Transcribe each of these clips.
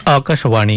ಆಕಾಶವಾಣಿ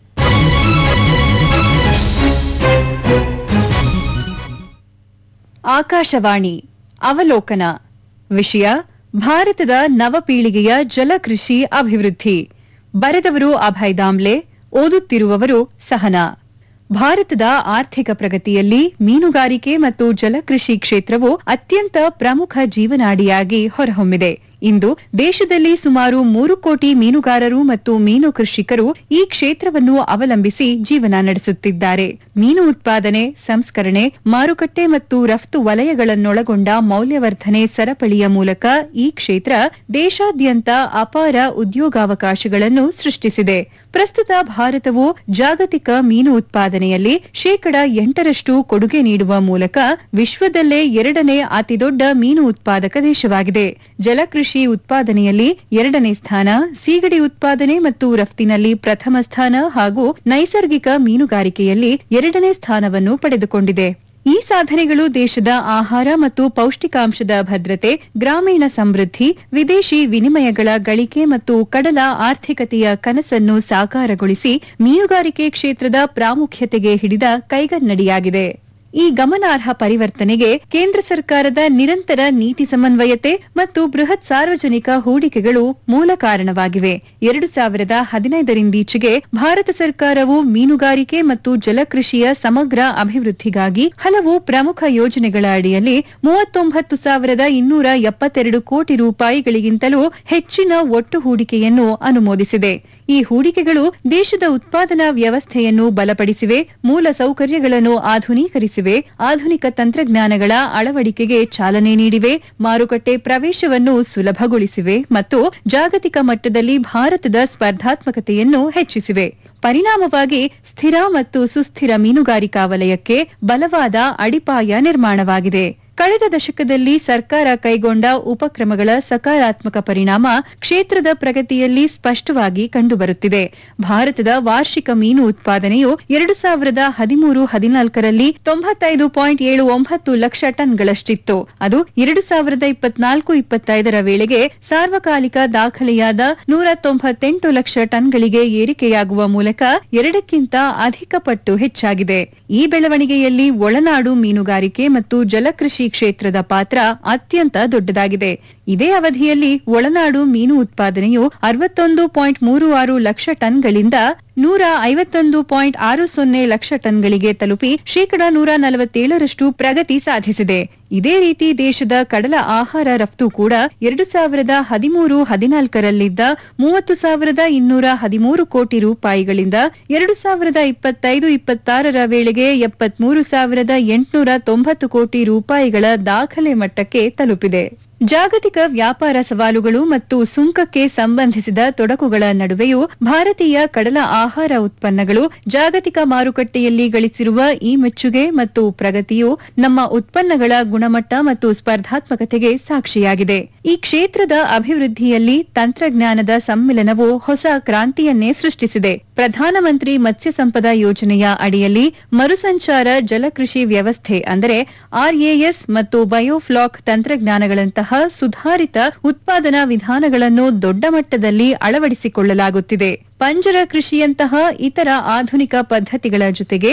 ಆಕಾಶವಾಣಿ ಅವಲೋಕನ ವಿಷಯ ಭಾರತದ ನವಪೀಳಿಗೆಯ ಜಲಕೃಷಿ ಅಭಿವೃದ್ಧಿ ಬರೆದವರು ಅಭಯ್ ದಾಮ್ಲೆ ಓದುತ್ತಿರುವವರು ಸಹನಾ ಭಾರತದ ಆರ್ಥಿಕ ಪ್ರಗತಿಯಲ್ಲಿ ಮೀನುಗಾರಿಕೆ ಮತ್ತು ಜಲಕೃಷಿ ಕ್ಷೇತ್ರವು ಅತ್ಯಂತ ಪ್ರಮುಖ ಜೀವನಾಡಿಯಾಗಿ ಹೊರಹೊಮ್ಮಿದೆ ಇಂದು ದೇಶದಲ್ಲಿ ಸುಮಾರು ಮೂರು ಕೋಟಿ ಮೀನುಗಾರರು ಮತ್ತು ಮೀನು ಕೃಷಿಕರು ಈ ಕ್ಷೇತ್ರವನ್ನು ಅವಲಂಬಿಸಿ ಜೀವನ ನಡೆಸುತ್ತಿದ್ದಾರೆ ಮೀನು ಉತ್ಪಾದನೆ ಸಂಸ್ಕರಣೆ ಮಾರುಕಟ್ಟೆ ಮತ್ತು ರಫ್ತು ವಲಯಗಳನ್ನೊಳಗೊಂಡ ಮೌಲ್ಯವರ್ಧನೆ ಸರಪಳಿಯ ಮೂಲಕ ಈ ಕ್ಷೇತ್ರ ದೇಶಾದ್ಯಂತ ಅಪಾರ ಉದ್ಯೋಗಾವಕಾಶಗಳನ್ನು ಸೃಷ್ಟಿಸಿದೆ ಪ್ರಸ್ತುತ ಭಾರತವು ಜಾಗತಿಕ ಮೀನು ಉತ್ಪಾದನೆಯಲ್ಲಿ ಶೇಕಡ ಎಂಟರಷ್ಟು ಕೊಡುಗೆ ನೀಡುವ ಮೂಲಕ ವಿಶ್ವದಲ್ಲೇ ಎರಡನೇ ಅತಿದೊಡ್ಡ ಮೀನು ಉತ್ಪಾದಕ ದೇಶವಾಗಿದೆ ಜಲಕೃಷಿ ಉತ್ಪಾದನೆಯಲ್ಲಿ ಎರಡನೇ ಸ್ಥಾನ ಸೀಗಡಿ ಉತ್ಪಾದನೆ ಮತ್ತು ರಫ್ತಿನಲ್ಲಿ ಪ್ರಥಮ ಸ್ಥಾನ ಹಾಗೂ ನೈಸರ್ಗಿಕ ಮೀನುಗಾರಿಕೆಯಲ್ಲಿ ಎರಡನೇ ಸ್ಥಾನವನ್ನು ಪಡೆದುಕೊಂಡಿದೆ ಈ ಸಾಧನೆಗಳು ದೇಶದ ಆಹಾರ ಮತ್ತು ಪೌಷ್ಟಿಕಾಂಶದ ಭದ್ರತೆ ಗ್ರಾಮೀಣ ಸಮೃದ್ಧಿ ವಿದೇಶಿ ವಿನಿಮಯಗಳ ಗಳಿಕೆ ಮತ್ತು ಕಡಲ ಆರ್ಥಿಕತೆಯ ಕನಸನ್ನು ಸಾಕಾರಗೊಳಿಸಿ ಮೀನುಗಾರಿಕೆ ಕ್ಷೇತ್ರದ ಪ್ರಾಮುಖ್ಯತೆಗೆ ಹಿಡಿದ ಕೈಗನ್ನಡಿಯಾಗಿದೆ ಈ ಗಮನಾರ್ಹ ಪರಿವರ್ತನೆಗೆ ಕೇಂದ್ರ ಸರ್ಕಾರದ ನಿರಂತರ ನೀತಿ ಸಮನ್ವಯತೆ ಮತ್ತು ಬೃಹತ್ ಸಾರ್ವಜನಿಕ ಹೂಡಿಕೆಗಳು ಮೂಲ ಕಾರಣವಾಗಿವೆ ಎರಡು ಸಾವಿರದ ಹದಿನೈದರಿಂದೀಚೆಗೆ ಭಾರತ ಸರ್ಕಾರವು ಮೀನುಗಾರಿಕೆ ಮತ್ತು ಜಲಕೃಷಿಯ ಸಮಗ್ರ ಅಭಿವೃದ್ಧಿಗಾಗಿ ಹಲವು ಪ್ರಮುಖ ಯೋಜನೆಗಳ ಅಡಿಯಲ್ಲಿ ಮೂವತ್ತೊಂಬತ್ತು ಸಾವಿರದ ಇನ್ನೂರ ಎಪ್ಪತ್ತೆರಡು ಕೋಟಿ ರೂಪಾಯಿಗಳಿಗಿಂತಲೂ ಹೆಚ್ಚಿನ ಒಟ್ಟು ಹೂಡಿಕೆಯನ್ನು ಅನುಮೋದಿಸಿದೆ ಈ ಹೂಡಿಕೆಗಳು ದೇಶದ ಉತ್ಪಾದನಾ ವ್ಯವಸ್ಥೆಯನ್ನು ಬಲಪಡಿಸಿವೆ ಮೂಲ ಸೌಕರ್ಯಗಳನ್ನು ಆಧುನೀಕರಿಸಿವೆ ಆಧುನಿಕ ತಂತ್ರಜ್ಞಾನಗಳ ಅಳವಡಿಕೆಗೆ ಚಾಲನೆ ನೀಡಿವೆ ಮಾರುಕಟ್ಟೆ ಪ್ರವೇಶವನ್ನು ಸುಲಭಗೊಳಿಸಿವೆ ಮತ್ತು ಜಾಗತಿಕ ಮಟ್ಟದಲ್ಲಿ ಭಾರತದ ಸ್ಪರ್ಧಾತ್ಮಕತೆಯನ್ನು ಹೆಚ್ಚಿಸಿವೆ ಪರಿಣಾಮವಾಗಿ ಸ್ಥಿರ ಮತ್ತು ಸುಸ್ಥಿರ ಮೀನುಗಾರಿಕಾ ವಲಯಕ್ಕೆ ಬಲವಾದ ಅಡಿಪಾಯ ನಿರ್ಮಾಣವಾಗಿದೆ ಕಳೆದ ದಶಕದಲ್ಲಿ ಸರ್ಕಾರ ಕೈಗೊಂಡ ಉಪಕ್ರಮಗಳ ಸಕಾರಾತ್ಮಕ ಪರಿಣಾಮ ಕ್ಷೇತ್ರದ ಪ್ರಗತಿಯಲ್ಲಿ ಸ್ಪಷ್ಟವಾಗಿ ಕಂಡುಬರುತ್ತಿದೆ ಭಾರತದ ವಾರ್ಷಿಕ ಮೀನು ಉತ್ಪಾದನೆಯು ಎರಡು ಸಾವಿರದ ಹದಿಮೂರು ಹದಿನಾಲ್ಕರಲ್ಲಿ ತೊಂಬತ್ತೈದು ಪಾಯಿಂಟ್ ಏಳು ಒಂಬತ್ತು ಲಕ್ಷ ಟನ್ಗಳಷ್ಟಿತ್ತು ಅದು ಎರಡು ಸಾವಿರದ ಇಪ್ಪತ್ನಾಲ್ಕು ಇಪ್ಪತ್ತೈದರ ವೇಳೆಗೆ ಸಾರ್ವಕಾಲಿಕ ದಾಖಲೆಯಾದ ನೂರ ತೊಂಬತ್ತೆಂಟು ಲಕ್ಷ ಟನ್ಗಳಿಗೆ ಏರಿಕೆಯಾಗುವ ಮೂಲಕ ಎರಡಕ್ಕಿಂತ ಅಧಿಕ ಪಟ್ಟು ಹೆಚ್ಚಾಗಿದೆ ಈ ಬೆಳವಣಿಗೆಯಲ್ಲಿ ಒಳನಾಡು ಮೀನುಗಾರಿಕೆ ಮತ್ತು ಜಲಕೃಷಿ ಕ್ಷೇತ್ರದ ಪಾತ್ರ ಅತ್ಯಂತ ದೊಡ್ಡದಾಗಿದೆ ಇದೇ ಅವಧಿಯಲ್ಲಿ ಒಳನಾಡು ಮೀನು ಉತ್ಪಾದನೆಯು ಅರವತ್ತೊಂದು ಪಾಯಿಂಟ್ ಮೂರು ಆರು ಲಕ್ಷ ಟನ್ಗಳಿಂದ ನೂರ ಐವತ್ತೊಂದು ಪಾಯಿಂಟ್ ಆರು ಸೊನ್ನೆ ಲಕ್ಷ ಟನ್ಗಳಿಗೆ ತಲುಪಿ ಶೇಕಡ ನೂರ ನಲವತ್ತೇಳರಷ್ಟು ಪ್ರಗತಿ ಸಾಧಿಸಿದೆ ಇದೇ ರೀತಿ ದೇಶದ ಕಡಲ ಆಹಾರ ರಫ್ತು ಕೂಡ ಎರಡು ಸಾವಿರದ ಹದಿಮೂರು ಹದಿನಾಲ್ಕರಲ್ಲಿದ್ದ ಮೂವತ್ತು ಸಾವಿರದ ಇನ್ನೂರ ಹದಿಮೂರು ಕೋಟಿ ರೂಪಾಯಿಗಳಿಂದ ಎರಡು ಸಾವಿರದ ಇಪ್ಪತ್ತೈದು ಇಪ್ಪತ್ತಾರರ ವೇಳೆಗೆ ಎಪ್ಪತ್ಮೂರು ಸಾವಿರದ ಎಂಟುನೂರ ತೊಂಬತ್ತು ಕೋಟಿ ರೂಪಾಯಿಗಳ ದಾಖಲೆ ಮಟ್ಟಕ್ಕೆ ತಲುಪಿದೆ ಜಾಗತಿಕ ವ್ಯಾಪಾರ ಸವಾಲುಗಳು ಮತ್ತು ಸುಂಕಕ್ಕೆ ಸಂಬಂಧಿಸಿದ ತೊಡಕುಗಳ ನಡುವೆಯೂ ಭಾರತೀಯ ಕಡಲ ಆಹಾರ ಉತ್ಪನ್ನಗಳು ಜಾಗತಿಕ ಮಾರುಕಟ್ಟೆಯಲ್ಲಿ ಗಳಿಸಿರುವ ಈ ಮೆಚ್ಚುಗೆ ಮತ್ತು ಪ್ರಗತಿಯು ನಮ್ಮ ಉತ್ಪನ್ನಗಳ ಗುಣಮಟ್ಟ ಮತ್ತು ಸ್ಪರ್ಧಾತ್ಮಕತೆಗೆ ಸಾಕ್ಷಿಯಾಗಿದೆ ಈ ಕ್ಷೇತ್ರದ ಅಭಿವೃದ್ಧಿಯಲ್ಲಿ ತಂತ್ರಜ್ಞಾನದ ಸಮ್ಮಿಲನವು ಹೊಸ ಕ್ರಾಂತಿಯನ್ನೇ ಸೃಷ್ಟಿಸಿದೆ ಪ್ರಧಾನಮಂತ್ರಿ ಮತ್ಸ್ಯ ಸಂಪದ ಯೋಜನೆಯ ಅಡಿಯಲ್ಲಿ ಮರುಸಂಚಾರ ಜಲಕೃಷಿ ವ್ಯವಸ್ಥೆ ಅಂದರೆ ಆರ್ಎಎಸ್ ಮತ್ತು ಬಯೋಫ್ಲಾಕ್ ತಂತ್ರಜ್ಞಾನಗಳಂತಹ ಸುಧಾರಿತ ಉತ್ಪಾದನಾ ವಿಧಾನಗಳನ್ನು ದೊಡ್ಡ ಮಟ್ಟದಲ್ಲಿ ಅಳವಡಿಸಿಕೊಳ್ಳಲಾಗುತ್ತಿದೆ ಪಂಜರ ಕೃಷಿಯಂತಹ ಇತರ ಆಧುನಿಕ ಪದ್ಧತಿಗಳ ಜೊತೆಗೆ